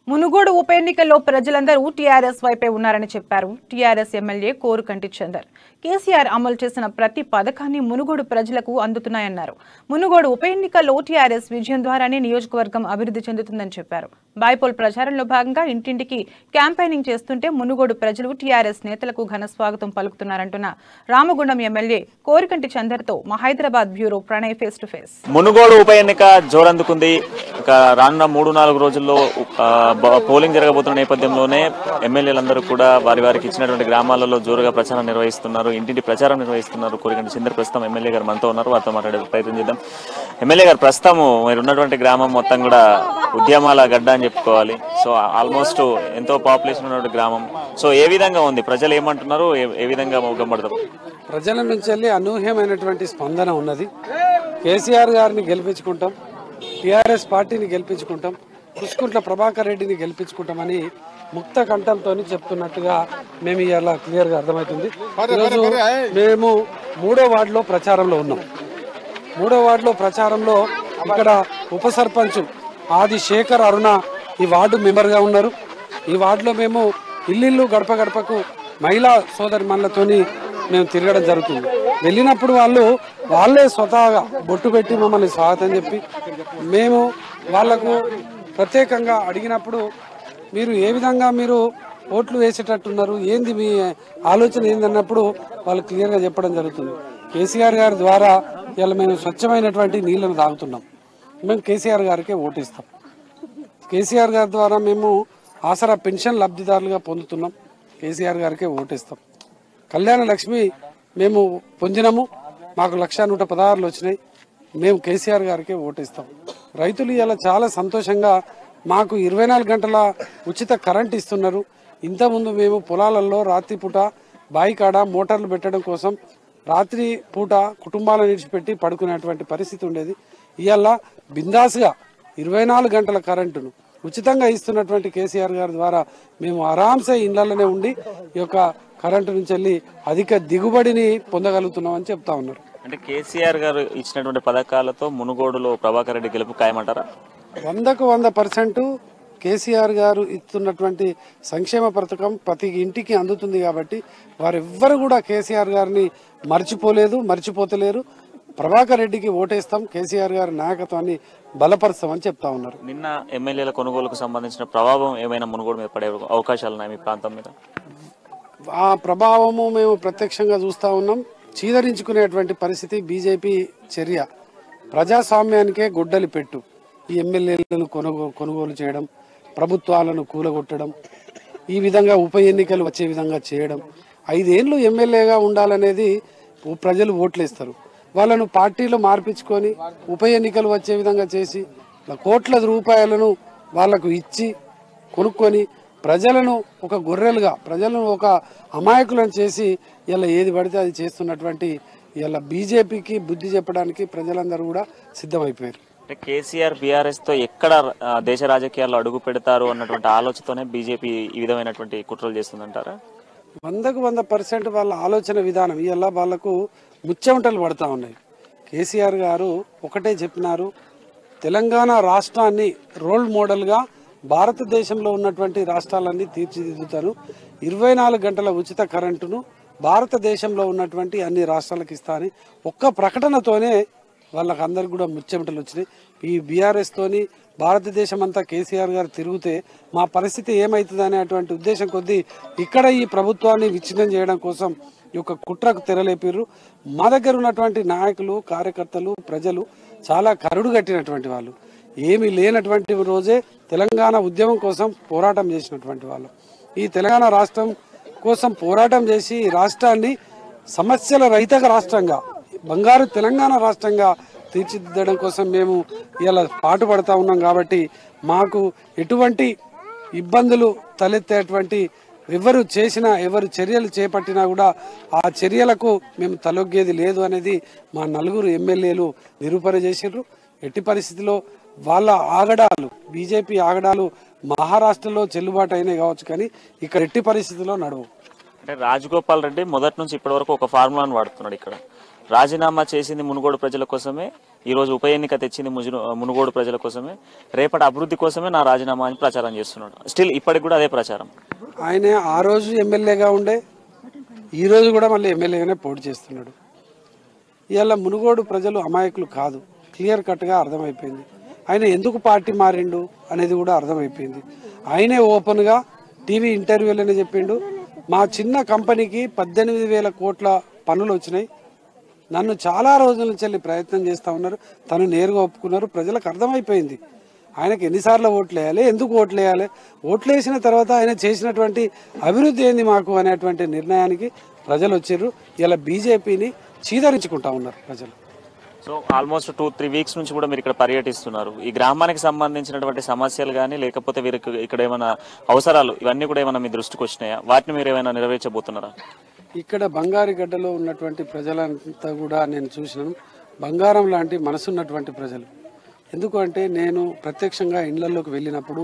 మునుగోడు ఉప ఎన్నికల్లో ప్రజలందరూ టీఆర్ఎస్ వైపే ఉన్నారని చెప్పారు TRS MLA Korukanti Chandar KCR అమలు చేసిన ప్రతి పథకాన్ని మునుగోడు ప్రజలకు అందుతున్నాయన్నారు మునుగోడు ఉప ఎన్నికల్లో టీఆర్ఎస్ విజయం ద్వారానే నియోజకవర్గం అభివృద్ధి చెందుతుందని చెప్పారు బైపోల్ ప్రచారంలో భాగంగా ఇంటింటికి క్యాంపెయినింగ్ చేస్తుంటే మునుగోడు ప్రజలు టీఆర్ఎస్ నేతలకు ఘన స్వాగతం పలుకుతున్నారంటున్న రామగుండం ఎమ్మెల్యే కోరికంటి చందర్తో మా Hyderabad bureau Pranay face to face Munugode ఉప ఎన్నిక జోరందుకుంది ఇక రానున్న మూడు నాలుగు రోజుల్లో ఆ, బ- పోలింగ్ జరగబోతున్న నేపథ్యంలోనే ఎమ్మెల్యేలందరూ కూడా వారి వారికి ఇచ్చినటువంటి గ్రామాలలో జోరుగా ప్రచారం నిర్వహిస్తున్నారు ఇంటింటి ప్రచారం నిర్వహిస్తున్నారు కోరికంటి చిందర్ ప్రస్తుతం ఎమ్మెల్యే గారు మనతో ఉన్నారు వారితో మాట్లాడే ప్రయత్నం చేద్దాం ఎమ్మెల్యే గారు ప్రస్తుతం మీరు ఉన్నటువంటి గ్రామం మొత్తం కూడా ఉద్యమాల గడ్డ అని చెప్పుకోవాలి సో ఆల్మోస్ట్ ఎంతో పాపులేషన్ ఉన్నటువంటి గ్రామం సో ఏ విధంగా ఉంది ప్రజలు ఏమంటున్నారు ఏ- ఏ విధంగా మొగ్గబడతారు ప్రజల నుంచి వెళ్ళి అనూహ్యమైనటువంటి స్పందన ఉన్నది కేసీఆర్ గారిని గెలిపించుకుంటాం టీఆర్ఎస్ పార్టీని గెలిపించుకుంటాం కుసుకుంట్ల ప్రభాకర్ రెడ్డిని గెలిపించుకుంటామని ముక్త కంఠంతో చెప్తున్నట్టుగా మేము ఇలా క్లియర్గా అర్థమవుతుంది ఈరోజు మేము మూడో వార్డులో ప్రచారంలో ఉన్నాం మూడో వార్డులో ప్రచారంలో ఇక్కడ ఉప సర్పంచ్ ఆది శేఖర్ అరుణ ఈ వార్డు మెంబర్గా ఉన్నారు ఈ వార్డులో మేము ఇల్లిల్లు గడప గడపకు మహిళా సోదరి మనలతోని మేము తిరగడం జరుగుతుంది వెళ్ళినప్పుడు వాళ్ళు వాళ్ళే స్వతహాగా బొట్టు పెట్టి మమ్మల్ని స్వాగతం చెప్పి మేము వాళ్లకు ప్రత్యేకంగా అడిగినప్పుడు మీరు ఏ విధంగా మీరు ఓట్లు వేసేటట్టున్నారు ఏంది మీ ఆలోచన ఏందన్నప్పుడు వాళ్ళు క్లియర్గా చెప్పడం జరుగుతుంది కేసీఆర్ గారి ద్వారా ఇలా మేము స్వచ్ఛమైనటువంటి నీళ్లను తాగుతున్నాం మేము కేసీఆర్ గారికే ఓటిస్తాం కేసీఆర్ గారి ద్వారా మేము ఆసరా పెన్షన్ లబ్ధిదారులుగా పొందుతున్నాం కేసీఆర్ గారికే ఓటిస్తాం కళ్యాణ లక్ష్మి మేము పొందినము మాకు లక్ష నూట పదహారులు వచ్చినాయి మేము కేసీఆర్ గారికే ఓటిస్తాం రైతులు ఇలా చాలా సంతోషంగా మాకు ఇరవై నాలుగు గంటల ఉచిత కరెంట్ ఇస్తున్నారు ఇంతకుముందు మేము పొలాలలో రాత్రి పూట బాయి కాడ మోటార్లు పెట్టడం కోసం రాత్రి పూట కుటుంబాలను విడిచిపెట్టి పడుకునేటువంటి పరిస్థితి ఉండేది ఇవాళ బిందాస్గా ఇరవై నాలుగు గంటల కరెంటును ఉచితంగా ఇస్తున్నటువంటి కేసీఆర్ గారి ద్వారా మేము ఆరాంసే ఇళ్లలోనే ఉండి ఈ యొక్క కరెంటు నుంచి వెళ్ళి అధిక దిగుబడిని పొందగలుగుతున్నామని చెప్తా ఉన్నారు అంటే కేసీఆర్ గారు ఇచ్చినటువంటి పథకాలతో మునుగోడులో ప్రభాకర్ రెడ్డి గెలుపు ఖాయమంటారా వందకు వంద పర్సెంట్ కేసీఆర్ గారు ఇస్తున్నటువంటి సంక్షేమ పథకం ప్రతి ఇంటికి అందుతుంది కాబట్టి వారెవ్వరు కూడా కేసీఆర్ గారిని మర్చిపోలేదు మర్చిపోతలేరు ప్రభాకర్ రెడ్డికి ఓటేస్తాం కేసీఆర్ గారి నాయకత్వాన్ని బలపరుస్తామని చెప్తా ఉన్నారు నిన్న ఎమ్మెల్యేల కొనుగోలుకు సంబంధించిన ప్రభావం ఏమైనా మునుగోడు మీద పడే అవకాశాలు ఉన్నాయి మీ ప్రాంతం మీద ఆ ప్రభావము మేము ప్రత్యక్షంగా చూస్తా ఉన్నాం చీదరించుకునేటువంటి పరిస్థితి బీజేపీ చర్య ప్రజాస్వామ్యానికే గుడ్డలి పెట్టు ఈ ఎమ్మెల్యేలను కొనుగో కొనుగోలు చేయడం ప్రభుత్వాలను కూలగొట్టడం ఈ విధంగా ఉప ఎన్నికలు వచ్చే విధంగా చేయడం ఐదేళ్లు ఎమ్మెల్యేగా ఉండాలనేది ఉ- ప్రజలు ఓట్లేస్తారు వాళ్ళను పార్టీలో మార్పించుకొని ఉప ఎన్నికలు వచ్చే విధంగా చేసి కోట్ల రూపాయలను వాళ్లకు ఇచ్చి కొనుక్కొని ప్రజలను ఒక గొర్రెలుగా ప్రజలను ఒక అమాయకులను చేసి ఇలా ఏది పడితే అది చేస్తున్నటువంటి ఇలా బీజేపీకి బుద్ధి చెప్పడానికి ప్రజలందరూ కూడా సిద్ధమైపోయారు అంటే కేసీఆర్ బీఆర్ఎస్ తో ఎక్కడ ఆ, దేశ రాజకీయాల్లో అడుగు పెడతారు అన్నటువంటి ఆలోచనతోనే బీజేపీ ఈ విధమైనటువంటి కుట్రలు చేస్తుందంటారా వందకు వంద పర్సెంట్ వాళ్ళ ఆలోచన విధానం ఇలా వాళ్ళకు ముచ్చెమటలు పడతా ఉన్నాయి కేసీఆర్ గారు ఒకటే చెప్పినారు తెలంగాణ రాష్ట్రాన్ని రోల్ మోడల్గా భారతదేశంలో ఉన్నటువంటి రాష్ట్రాలన్నీ తీర్చిదిద్దుతారు ఇరవై నాలుగు గంటల ఉచిత కరెంటును భారతదేశంలో ఉన్నటువంటి అన్ని రాష్ట్రాలకు ఇస్తా అని ఒక్క ప్రకటనతోనే వాళ్ళకి అందరికి కూడా ముచ్చెమటలు వచ్చినాయి ఈ బీఆర్ఎస్ తోని భారతదేశం అంతా కేసీఆర్ గారు తిరిగితే మా పరిస్థితి ఏమవుతుంది అనేటువంటి ఉద్దేశం కొద్దీ ఇక్కడ ఈ ప్రభుత్వాన్ని విచ్ఛిన్నం చేయడం కోసం ఈ యొక్క కుట్రకు తెరలేపారు మా దగ్గర ఉన్నటువంటి నాయకులు కార్యకర్తలు ప్రజలు చాలా కరుడు కట్టినటువంటి వాళ్ళు ఏమీ లేనటువంటి రోజే తెలంగాణ ఉద్యమం కోసం పోరాటం చేసినటువంటి వాళ్ళు ఈ తెలంగాణ రాష్ట్రం కోసం పోరాటం చేసి ఈ రాష్ట్రాన్ని సమస్యల రహిత రాష్ట్రంగా బంగారు తెలంగాణ రాష్ట్రంగా తీర్చిదిద్దడం కోసం మేము ఇలా పాటుపడతా ఉన్నాం కాబట్టి మాకు ఎటువంటి ఇబ్బందులు తలెత్తేటువంటి ఎవరు చేసినా ఎవరు చర్యలు చేపట్టినా కూడా ఆ చర్యలకు మేము తలొగ్గేది లేదు అనేది మా నలుగురు ఎమ్మెల్యేలు నిరూపణ చేసిర్రు ఎట్టి పరిస్థితిలో వాళ్ళ ఆగడాలు బీజేపీ ఆగడాలు మహారాష్ట్రలో చెల్లుబాటు అయినాయి కావచ్చు కానీ ఇక్కడ ఎట్టి పరిస్థితిలో నడవు అంటే రాజగోపాల్ రెడ్డి మొదటి నుంచి ఇప్పటి వరకు ఒక ఫార్ములాను వాడుతున్నాడు ఇక్కడ రాజీనామా చేసింది మునుగోడు ప్రజల కోసమే ఈ రోజు ఉప ఎన్నిక తెచ్చింది ముజును మునుగోడు ప్రజల కోసమే రేపటి అభివృద్ధి కోసమే నా రాజీనామా అని ప్రచారం చేస్తున్నాడు స్టిల్ ఇప్పటికి కూడా అదే ప్రచారం ఆయన ఆ రోజు ఎమ్మెల్యేగా ఉండే ఈ రోజు కూడా మళ్ళీ ఎమ్మెల్యేగానే పోటీ చేస్తున్నాడు ఇవాళ మునుగోడు ప్రజలు అమాయకులు కాదు క్లియర్ కట్గా అర్థమైపోయింది ఆయన ఎందుకు పార్టీ మారిండు అనేది కూడా అర్థమైపోయింది ఆయనే ఓపెన్గా టీవీ ఇంటర్వ్యూలోనే చెప్పిండు మా చిన్న కంపెనీకి పద్దెనిమిది వేల కోట్ల పనులు వచ్చినాయి నన్ను చాలా రోజుల నుంచి వెళ్ళి ప్రయత్నం చేస్తూ ఉన్నారు తను నేరుగా ఒప్పుకున్నారు ప్రజలకు అర్థమైపోయింది ఆయనకి ఎన్నిసార్లు ఓట్లు వేయాలి ఎందుకు ఓట్లు వేయాలి ఓట్లు వేసిన తర్వాత ఆయన చేసినటువంటి అభివృద్ధి ఏంది మాకు అనేటువంటి నిర్ణయానికి ప్రజలు వచ్చారు ఇలా బీజేపీని చీదరించుకుంటా ఉన్నారు ప్రజలు so almost two three weeks నుంచి కూడా మీరు ఇక్కడ పర్యటిస్తున్నారు ఈ గ్రామానికి సంబంధించినటువంటి సమస్యలు కానీ లేకపోతే వీరికి ఇక్కడ ఏమైనా అవసరాలు ఇవన్నీ కూడా ఏమైనా మీ దృష్టికి వచ్చినాయా వాటిని మీరు ఏమైనా నెరవేర్చబోతున్నారా ఇక్కడ బంగారుగడ్డలో ఉన్నటువంటి ప్రజలంతా కూడా నేను చూసినాను బంగారం లాంటి మనసున్నటువంటి ప్రజలు ఎందుకంటే నేను ప్రత్యక్షంగా ఇళ్లలోకి వెళ్ళినప్పుడు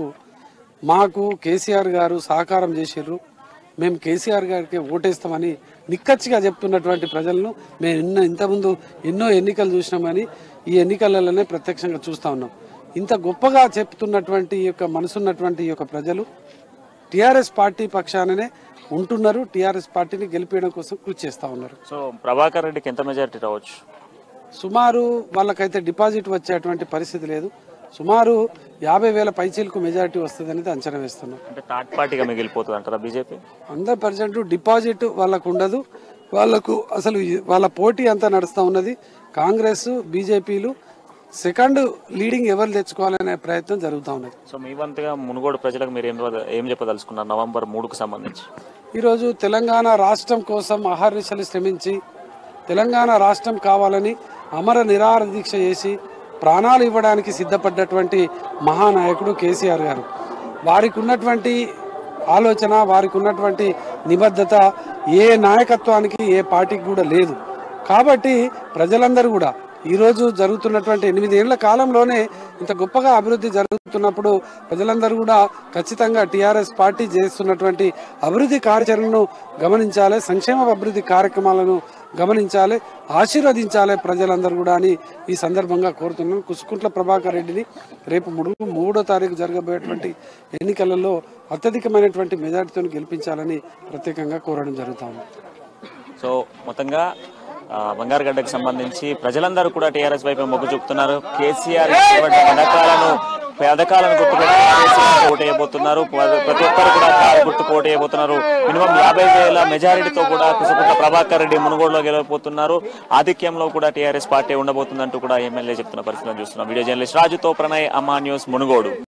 మాకు కేసీఆర్ గారు సహకారం చేసిర్రు మేము కేసీఆర్ గారికి ఓటేస్తామని నిక్కచ్చిగా చెప్తున్నటువంటి ప్రజలను మేము ఎన్నో ఇంతకుముందు ఎన్నో ఎన్నికలు చూసినామని ఈ ఎన్నికలలోనే ప్రత్యక్షంగా చూస్తూ ఉన్నాం ఇంత గొప్పగా చెప్తున్నటువంటి ఈ యొక్క మనసున్నటువంటి ఈ యొక్క ప్రజలు టిఆర్ఎస్ పార్టీ పక్షాననే ఉంటున్నారు టిఆర్ఎస్ పార్టీని గెలిపేయడం కోసం కృషి చేస్తూ ఉన్నారు సో ప్రభాకర్ రెడ్డికి ఎంత మెజారిటీ రావచ్చు సుమారు వాళ్ళకైతే డిపాజిట్ వచ్చేటువంటి పరిస్థితి లేదు సుమారు యాభై వేల పైచీలకు మెజారిటీ వస్తుంది అనేది అంచనా వేస్తున్నాం అంటే థర్డ్ పార్టీగా మిగిలిపోతుంది అంటారా బీజేపీ హండ్రెడ్ పర్సెంట్ డిపాజిట్ వాళ్ళకు ఉండదు వాళ్ళకు అసలు ఈ- వాళ్ళ పోటీ అంతా నడుస్తూ ఉన్నది కాంగ్రెస్ బీజేపీలు సెకండ్ లీడింగ్ ఎవరు తెచ్చుకోవాలనే ప్రయత్నం జరుగుతూ ఉన్నది సో మీ వంతుగా మునుగోడు ప్రజలకు మీరు ఏం వద- ఏం చెప్పదలుచుకున్నారు నవంబర్ మూడుకు సంబంధించి ఈరోజు తెలంగాణ రాష్ట్రం కోసం అహర్నిశలు శ్రమించి తెలంగాణ రాష్ట్రం కావాలని అమర నిరాహార దీక్ష చేసి ప్రాణాలు ఇవ్వడానికి సిద్ధపడ్డటువంటి మహానాయకుడు కేసీఆర్ గారు వారికి ఉన్నటువంటి ఆలోచన వారికి ఉన్నటువంటి నిబద్ధత ఏ నాయకత్వానికి ఏ పార్టీకి కూడా లేదు కాబట్టి ప్రజలందరూ కూడా ఈరోజు జరుగుతున్నటువంటి ఎనిమిదేళ్ల కాలంలోనే ఇంత గొప్పగా అభివృద్ధి జరుగుతున్నప్పుడు ప్రజలందరూ కూడా ఖచ్చితంగా టీఆర్ఎస్ పార్టీ చేస్తున్నటువంటి అభివృద్ధి కార్యాచరణను గమనించాలి సంక్షేమ అభివృద్ధి కార్యక్రమాలను గమనించాలి ఆశీర్వదించాలి ప్రజలందరూ కూడా అని ఈ సందర్భంగా కోరుతున్నాను కుసుకుంట్ల ప్రభాకర్ రెడ్డిని రేపు మూడు మూడో తారీఖు జరగబోయేటువంటి ఎన్నికలలో అత్యధికమైనటువంటి మెజార్టీతో గెలిపించాలని ప్రత్యేకంగా కోరడం జరుగుతా ఉంది సో మొత్తంగా ఆ, బంగారుగడ్డకు సంబంధించి ప్రజలందరూ కూడా టీఆర్ఎస్ వైపు మొగ్గు చూపుతున్నారు కేసీఆర్ ఇచ్చినటువంటి పథకాలను పథకాలను గుర్తుపెట్టి కేసీఆర్ ఓటు వేయబోతున్నారు ప్ర- ప్రతి ఒక్కరు కూడా కారు గుర్తుకు ఓటు వేయబోతున్నారు మినిమం యాభై వేల మెజారిటీతో కూడా కుసుకుంట ప్రభాకర్ రెడ్డి మునుగోడులో గెలవబోతున్నారు ఆధిక్యంలో కూడా టీఆర్ఎస్ పార్టీ ఉండబోతుందంటూ కూడా ఎమ్మెల్యే చెప్తున్న పరిస్థితిని చూస్తున్నాం వీడియో జర్నలిస్ట్ రాజుతో ప్రణయ్ అమ్మా న్యూస్ మునుగోడు